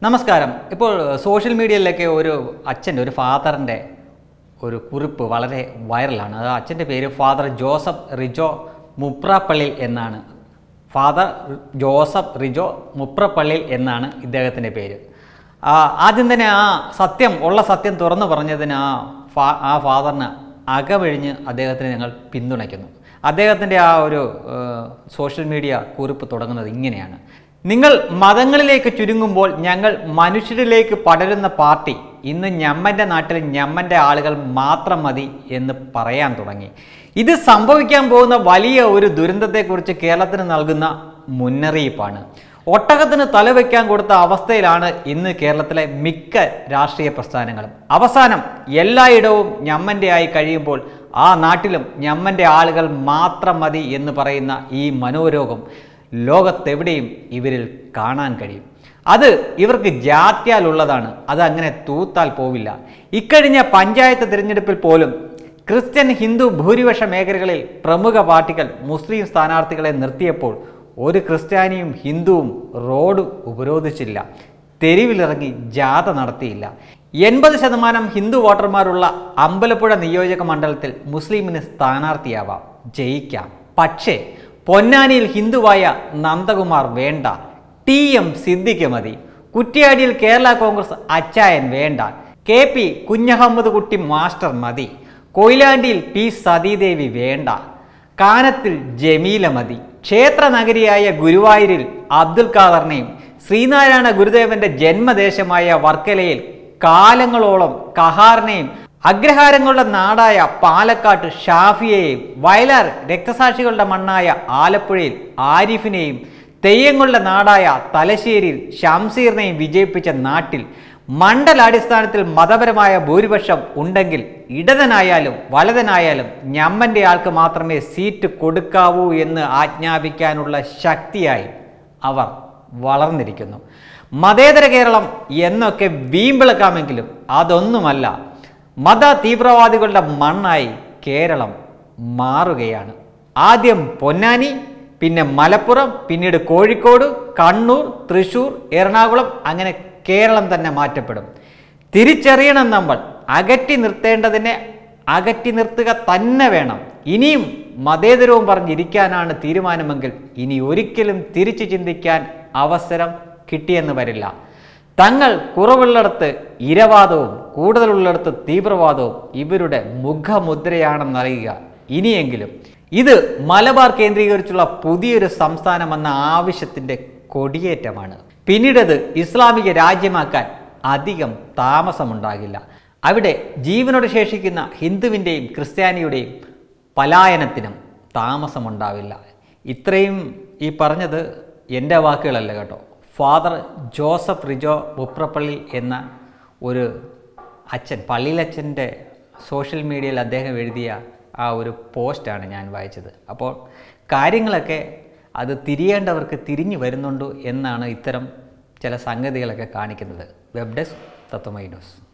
നമസ്കാരം ഇപ്പോൾ സോഷ്യൽ മീഡിയയിലൊക്കെ ഒരു അച്ഛൻ്റെ ഒരു ഫാദറിൻ്റെ ഒരു കുറിപ്പ് വളരെ വൈറലാണ് അത് അച്ഛൻ്റെ പേര് ഫാദർ ജോസഫ് റിജോ മുപ്രാപ്പള്ളിൽ എന്നാണ് ഫാദർ ജോസഫ് റിജോ മുപ്രപ്പള്ളിൽ എന്നാണ് ഇദ്ദേഹത്തിൻ്റെ പേര് ആ, ആദ്യം തന്നെ ആ സത്യം ഉള്ള സത്യം തുറന്നു പറഞ്ഞതിന് ആ ഫാ ആ ഫാദറിന് അകവഴിഞ്ഞ് അദ്ദേഹത്തിനെ ഞങ്ങൾ പിന്തുണയ്ക്കുന്നു അദ്ദേഹത്തിൻ്റെ ആ ഒരു ഏഹ്, സോഷ്യൽ മീഡിയ കുറിപ്പ് തുടങ്ങുന്നത് ഇങ്ങനെയാണ് നിങ്ങൾ മതങ്ങളിലേക്ക് ചുരുങ്ങുമ്പോൾ ഞങ്ങൾ മനുഷ്യരിലേക്ക് പടരുന്ന പാർട്ടി ഇന്ന് ഞമ്മൻ്റെ നാട്ടിൽ ഞമ്മൻ്റെ ആളുകൾ മാത്രം മതി എന്ന് പറയാൻ തുടങ്ങി ഇത് സംഭവിക്കാൻ പോകുന്ന വലിയ ഒരു ദുരന്തത്തെക്കുറിച്ച് കേരളത്തിന് നൽകുന്ന മുന്നറിയിപ്പാണ് ഒട്ടകത്തിന് തലവെക്കാൻ കൊടുത്ത അവസ്ഥയിലാണ് ഇന്ന് കേരളത്തിലെ മിക്ക രാഷ്ട്രീയ പ്രസ്ഥാനങ്ങളും അവസാനം എല്ലായിടവും ഞമ്മൻ്റെ ആയി കഴിയുമ്പോൾ ആ നാട്ടിലും ഞമ്മൻ്റെ ആളുകൾ മാത്രം മതി എന്ന് പറയുന്ന ഈ മനോരോഗം ലോകത്തെവിടെയും ഇവരിൽ കാണാൻ കഴിയും അത് ഇവർക്ക് ജാത്യാലുള്ളതാണ് അത് അങ്ങനെ തൂത്താൽ പോവില്ല ഇക്കഴിഞ്ഞ പഞ്ചായത്ത് തിരഞ്ഞെടുപ്പിൽ പോലും ക്രിസ്ത്യൻ ഹിന്ദു ഭൂരിപക്ഷ മേഖലകളിൽ പ്രമുഖ പാർട്ടികൾ മുസ്ലിം സ്ഥാനാർത്ഥികളെ നിർത്തിയപ്പോൾ ഒരു ക്രിസ്ത്യാനിയും ഹിന്ദുവും റോഡ് ഉപരോധിച്ചില്ല തെരുവിലിറങ്ങി ജാഥ നടത്തിയില്ല എൺപത് ശതമാനം ഹിന്ദു വോട്ടർമാരുള്ള അമ്പലപ്പുഴ നിയോജക മണ്ഡലത്തിൽ മുസ്ലിമിന് സ്ഥാനാർത്ഥിയാവാം ജയിക്കാം പക്ഷേ പൊന്നാനിയിൽ ഹിന്ദുവായ നന്ദകുമാർ വേണ്ട ടി എം സിദ്ദിഖ് മതി കുറ്റ്യാടിയിൽ കേരള കോൺഗ്രസ് അച്ചായൻ വേണ്ട കെ പി കുഞ്ഞഹമ്മദ് കുട്ടി മാസ്റ്റർ മതി കൊയിലാണ്ടിയിൽ പി സതീദേവി വേണ്ട കാനത്തിൽ ജമീല മതി ക്ഷേത്ര നഗരിയായ ഗുരുവായൂരിൽ അബ്ദുൽ ഖാദറിനെയും ശ്രീനാരായണ ഗുരുദേവന്റെ ജന്മദേശമായ വർക്കലയിൽ കാലങ്ങളോളം കഹാറിനെയും അഗ്രഹാരങ്ങളുടെ നാടായ പാലക്കാട്ട് ഷാഫിയെയും വയലാർ രക്തസാക്ഷികളുടെ മണ്ണായ ആലപ്പുഴയിൽ ആരിഫിനെയും തെയ്യങ്ങളുടെ നാടായ തലശ്ശേരിയിൽ ഷംസീറിനെയും വിജയിപ്പിച്ച നാട്ടിൽ മണ്ഡലാടിസ്ഥാനത്തിൽ മതപരമായ ഭൂരിപക്ഷം ഉണ്ടെങ്കിൽ ഇടതനായാലും വലതനായാലും ഞമ്മൻ്റെ ആൾക്ക് മാത്രമേ സീറ്റ് കൊടുക്കാവൂ എന്ന് ആജ്ഞാപിക്കാനുള്ള ശക്തിയായി അവർ വളർന്നിരിക്കുന്നു മതേതര കേരളം എന്നൊക്കെ വീമ്പിളക്കാമെങ്കിലും അതൊന്നുമല്ല മത തീവ്രവാദികളുടെ മണ്ണായി കേരളം മാറുകയാണ് ആദ്യം പൊന്നാനി പിന്നെ മലപ്പുറം പിന്നീട് കോഴിക്കോട് കണ്ണൂർ തൃശൂർ എറണാകുളം അങ്ങനെ കേരളം തന്നെ മാറ്റപ്പെടും തിരിച്ചറിയണം നമ്മൾ അകറ്റി നിർത്തേണ്ടതിനെ അകറ്റി നിർത്തുക തന്നെ വേണം ഇനിയും മതേതരവും പറഞ്ഞിരിക്കാനാണ് തീരുമാനമെങ്കിൽ ഇനി ഒരിക്കലും തിരിച്ചു ചിന്തിക്കാൻ അവസരം കിട്ടിയെന്ന് വരില്ല തങ്ങൾ കുറവുള്ളിടത്ത് ഇരവാദവും കൂടുതലുള്ളിടത്ത് തീവ്രവാദവും ഇവരുടെ മുഖമുദ്രയാണെന്നറിയുക ഇനിയെങ്കിലും ഇത് മലബാർ കേന്ദ്രീകരിച്ചുള്ള പുതിയൊരു സംസ്ഥാനമെന്ന ആവശ്യത്തിൻ്റെ കൊടിയേറ്റമാണ് പിന്നീടത് ഇസ്ലാമിക രാജ്യമാക്കാൻ അധികം താമസമുണ്ടാകില്ല അവിടെ ജീവനോട് ശേഷിക്കുന്ന ഹിന്ദുവിൻ്റെയും ക്രിസ്ത്യാനിയുടെയും പലായനത്തിനും താമസമുണ്ടാവില്ല ഇത്രയും ഈ പറഞ്ഞത് എൻ്റെ വാക്കുകളല്ല കേട്ടോ ഫാദർ ജോസഫ് റിജോ മുപ്രപ്പള്ളി എന്ന ഒരു അച്ഛൻ പള്ളിയിലച്ഛൻ്റെ സോഷ്യൽ മീഡിയയിൽ അദ്ദേഹം എഴുതിയ ആ ഒരു പോസ്റ്റാണ് ഞാൻ വായിച്ചത് അപ്പോൾ കാര്യങ്ങളൊക്കെ അത് തിരിയേണ്ടവർക്ക് തിരിഞ്ഞു വരുന്നുണ്ടോ എന്നാണ് ഇത്തരം ചില സംഗതികളൊക്കെ കാണിക്കുന്നത് വെബ് ഡെസ്ക് തത്വമൈ ന്യൂസ്